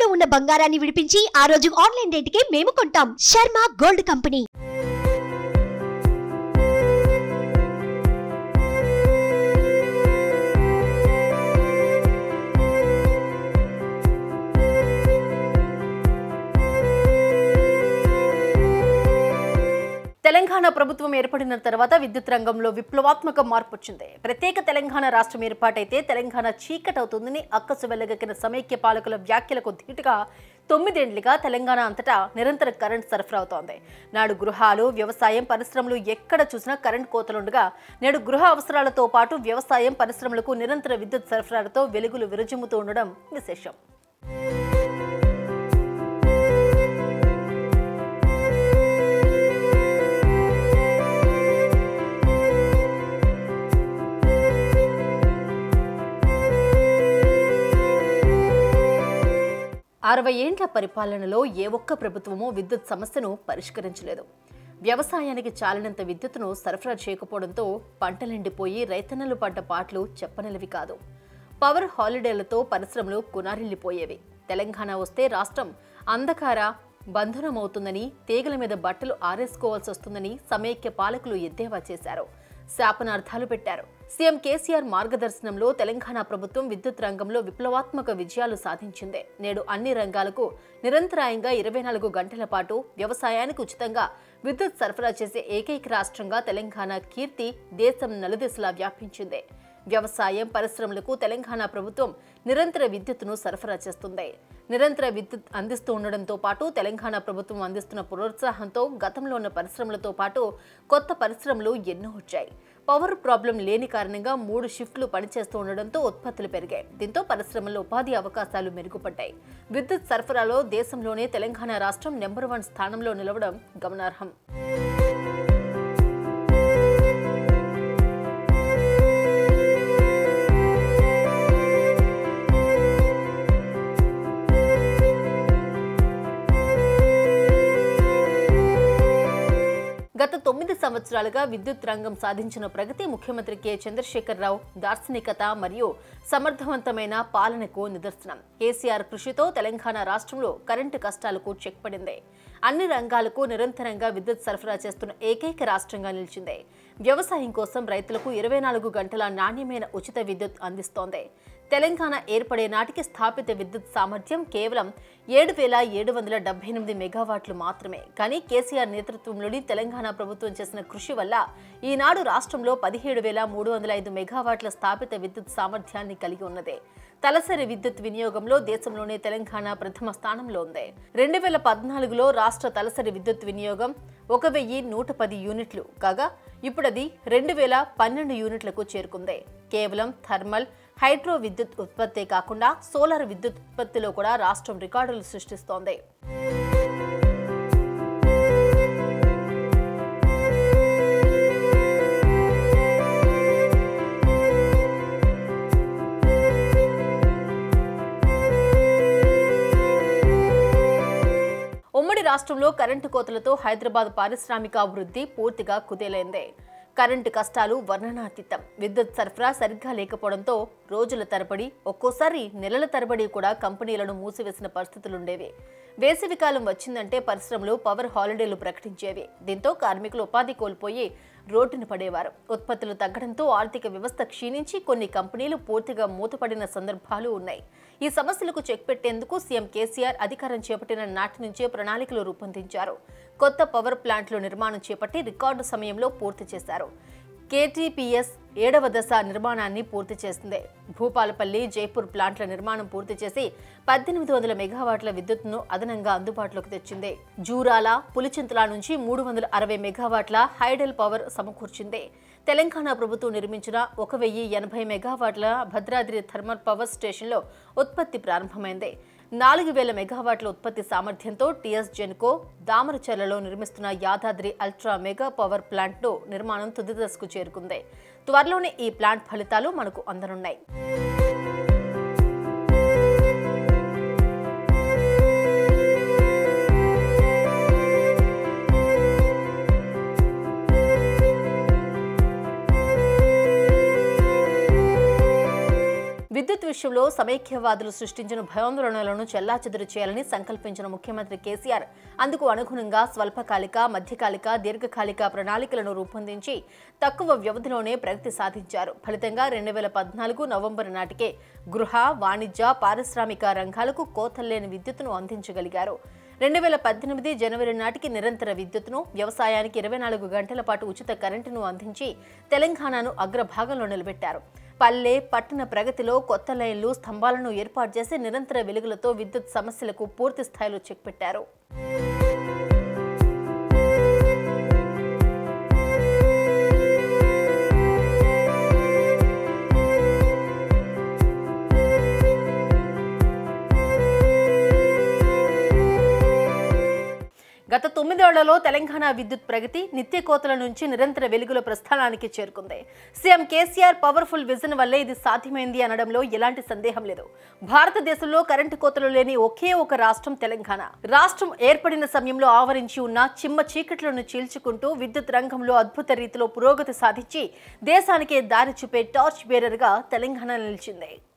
ఉన్న బంగారాన్ని విడిపించి ఆ రోజు ఆన్లైన్ రేటుకే మేము కొంటాం శర్మ గోల్డ్ కంపెనీ తెలంగాణ ప్రభుత్వం ఏర్పడిన తర్వాత విద్యుత్ రంగంలో విప్లవాత్మక మార్పు వచ్చింది ప్రత్యేక తెలంగాణ రాష్ట్రం ఏర్పాటైతే తెలంగాణ చీకటవుతుందని అక్కసు వెల్లగక్కిన సమైక్య పాలకుల వ్యాఖ్యలకు ధీటుగా తొమ్మిదేండ్లుగా తెలంగాణ అంతటా నిరంతర కరెంట్ సరఫరా అవుతోంది నాడు గృహాలు వ్యవసాయం పరిశ్రమలు ఎక్కడ చూసినా కరెంట్ కోతలుండగా నేడు గృహ అవసరాలతో పాటు వ్యవసాయం పరిశ్రమలకు నిరంతర విద్యుత్ సరఫరాలతో వెలుగులు విరజిమ్ముతూ ఉండడం విశేషం అరవై ఏండ్ల పరిపాలనలో ఏ ఒక్క ప్రభుత్వమూ విద్యుత్ సమస్యను పరిష్కరించలేదు వ్యవసాయానికి చాలినంత విద్యుత్తును సరఫరా చేయకపోవడంతో పంటలెండిపోయి రైతన్నలు పడ్డ పాటలు చెప్పనిలవి కాదు పవర్ హాలిడేలతో పరిశ్రమలు కునారిల్లిపోయేవి తెలంగాణ వస్తే రాష్ట్రం అంధకార బంధనమవుతుందని తీగల మీద బట్టలు ఆరేసుకోవాల్సి వస్తుందని సమైక్య పాలకులు ఎద్దేవా చేశారు శాపనార్థాలు పెట్టారు సీఎం కేసీఆర్ మార్గదర్శనంలో తెలంగాణ ప్రభుత్వం విద్యుత్ రంగంలో విప్లవాత్మక విజయాలు సాధించింది నేడు అన్ని రంగాలకు నిరంతరాయంగా ఇరవై నాలుగు గంటల పాటు వ్యవసాయానికి ఉచితంగా విద్యుత్ సరఫరా చేసే ఏకైక రాష్ట్రంగా తెలంగాణ కీర్తి దేశం నలుదిశలా వ్యాపించింది వ్యవసాయం పరిశ్రమలకు తెలంగాణ ప్రభుత్వం నిరంతర విద్యుత్తును సరఫరా చేస్తుంది నిరంతర విద్యుత్ అందిస్తూ ఉండడంతో పాటు తెలంగాణ ప్రభుత్వం అందిస్తున్న ప్రోత్సాహంతో గతంలో ఉన్న పరిశ్రమలతో పాటు కొత్త పరిశ్రమలు ఎన్నో వచ్చాయి పవర్ ప్రాబ్లం లేని కారణంగా మూడు షిఫ్ట్లు పనిచేస్తూ ఉండడంతో ఉత్పత్తులు పెరిగాయి దీంతో పరిశ్రమల్లో ఉపాధి అవకాశాలు మెరుగుపడ్డాయి విద్యుత్ సరఫరాలో దేశంలోనే తెలంగాణ రాష్ట్రం నెంబర్ వన్ స్థానంలో నిలవడం గమనార్హం గత తొమ్మిది సంవత్సరాలుగా విద్యుత్ రంగం సాధించిన ప్రగతి ముఖ్యమంత్రి కె చంద్రశేఖరరావు దార్శనికత మరియు సమర్థవంతమైన పాలనకు నిదర్శనం కేసీఆర్ కృషితో తెలంగాణ రాష్ట్రంలో కరెంటు కష్టాలకు చెక్ పడింది అన్ని రంగాలకు నిరంతరంగా విద్యుత్ సరఫరా చేస్తున్న ఏకైక రాష్ట్రంగా నిలిచింది వ్యవసాయం కోసం రైతులకు ఇరవై నాలుగు గంటల నాణ్యమైన ఉచిత విద్యుత్ అందిస్తోంది తెలంగాణ ఏర్పడే నాటికి స్థాపిత విద్యుత్ సామర్థ్యం కేవలం ఏడు వేల ఏడు వందల డెబ్బై ఎనిమిది మెగావాట్లు మాత్రమే కానీ కేసీఆర్ నేతృత్వంలోని తెలంగాణ ప్రభుత్వం చేసిన కృషి వల్ల ఈనాడు రాష్ట్రంలో పదిహేడు వేల మూడు వందల ఐదు మెగావాట్ల స్థాపిత విద్యుత్ సామర్థ్యాన్ని కలిగి ఉన్నది తలసరి విద్యుత్ వినియోగంలో దేశంలోనే తెలంగాణ ప్రథమ స్థానంలో ఉంది రెండు వేల పద్నాలుగులో రాష్ట్ర తలసరి విద్యుత్ వినియోగం ఒక వెయ్యి నూట పది యూనిట్లు కాగా ఇప్పుడు అది రెండు వేల పన్నెండు యూనిట్లకు చేరుకుంది కేవలం థర్మల్ హైడ్రో విద్యుత్ ఉత్పత్తే కాకుండా సోలార్ విద్యుత్ ఉత్పత్తిలో కూడా రాష్ట్రం రికార్డులు సృష్టిస్తోంది ఉమ్మడి రాష్ట్రంలో కరెంటు కోతలతో హైదరాబాద్ పారిశ్రామిక అభివృద్ధి పూర్తిగా కుదేలైంది కరెంటు కష్టాలు వర్ణనాతీతం విద్యుత్ సరఫరా సరిగ్గా లేకపోవడంతో రోజుల తరబడి ఒక్కోసారి నెలల తరబడి కూడా కంపెనీలను మూసివేసిన పరిస్థితులుండేవి వేసవికాలం వచ్చిందంటే పరిశ్రమలు పవర్ హాలిడేలు ప్రకటించేవి దీంతో కార్మికులు ఉపాధి కోల్పోయి రోడ్డున పడేవారు ఉత్పత్తులు తగ్గడంతో ఆర్థిక వ్యవస్థ క్షీణించి కొన్ని కంపెనీలు పూర్తిగా మూతపడిన సందర్భాలు ఉన్నాయి ఈ సమస్యలకు చెక్ పెట్టేందుకు సీఎం కేసీఆర్ అధికారం చేపట్టిన నాటి నుంచే ప్రణాళికలు రూపొందించారు కొత్త పవర్ ప్లాంట్లు నిర్మాణం చేపట్టి రికార్డు సమయంలో పూర్తి చేశారు కేటీపీఎస్ ఏడవ దశ నిర్మాణాన్ని పూర్తి చేసింది భూపాలపల్లి జైపూర్ ప్లాంట్ల నిర్మాణం పూర్తి చేసి పద్దెనిమిది వందల మెగావాట్ల విద్యుత్తును అదనంగా అందుబాటులోకి తెచ్చింది జూరాల పులిచింతల నుంచి మూడు వందల అరవై మెగావాట్ల హైడల్ పవర్ సమకూర్చింది తెలంగాణ ప్రభుత్వం నిర్మించిన ఒక వెయ్యి ఎనభై మెగావాట్ల భద్రాద్రి థర్మల్ పవర్ స్టేషన్లో ఉత్పత్తి ప్రారంభమైంది నాలుగు వేల మెగావాట్ల ఉత్పత్తి సామర్థ్యంతో టీఎస్ జెన్కో దామరచర్లలో నిర్మిస్తున్న యాదాద్రి అల్ట్రా మెగా పవర్ ప్లాంట్ను నిర్మాణం తుది దశకు చేరుకుంది త్వరలోనే ఈ ప్లాంట్ ఫలితాలు మనకు అందనున్నాయి విద్యుత్ విషయం రాష్ట్రంలో సమైక్యవాదులు సృష్టించిన భయాందోళనలను చెల్లాచెదురు చేయాలని సంకల్పించిన ముఖ్యమంత్రి కేసీఆర్ అందుకు అనుగుణంగా స్వల్పకాలిక మధ్యకాలిక దీర్ఘకాలిక ప్రణాళికలను రూపొందించి తక్కువ వ్యవధిలోనే ప్రగతి సాధించారు ఫలితంగా రెండు వేల పద్నాలుగు నవంబర్ నాటికే గృహ వాణిజ్య పారిశ్రామిక రంగాలకు కోతల్లేని విద్యుత్తును అందించగలిగారు రెండు వేల పద్దెనిమిది జనవరి నాటికి నిరంతర విద్యుత్తును వ్యవసాయానికి ఇరవై నాలుగు గంటల పాటు ఉచిత కరెంటును అందించి తెలంగాణను అగ్రభాగంలో నిలబెట్టారు పల్లె పట్టణ ప్రగతిలో కొత్త లైన్లు స్తంభాలను ఏర్పాటు చేసి నిరంతర వెలుగులతో విద్యుత్ సమస్యలకు పూర్తి స్థాయిలో చెక్ పెట్టారు గత తొమ్మిదేళ్లలో తెలంగాణ విద్యుత్ ప్రగతి నిత్య కోతల నుంచి నిరంతర వెలుగుల ప్రస్థానానికి చేరుకుంది సీఎం కేసీఆర్ పవర్ఫుల్ విజన్ వల్లే ఇది సాధ్యమైంది అనడంలో ఎలాంటి సందేహం లేదు భారతదేశంలో కరెంటు కోతలు లేని ఒకే ఒక రాష్ట్రం తెలంగాణ రాష్ట్రం ఏర్పడిన సమయంలో ఆవరించి ఉన్న చిమ్మ చీకట్లను చీల్చుకుంటూ విద్యుత్ రంగంలో అద్భుత రీతిలో పురోగతి సాధించి దేశానికే దారి చూపే టార్చ్ బేరర్గా తెలంగాణ నిలిచింది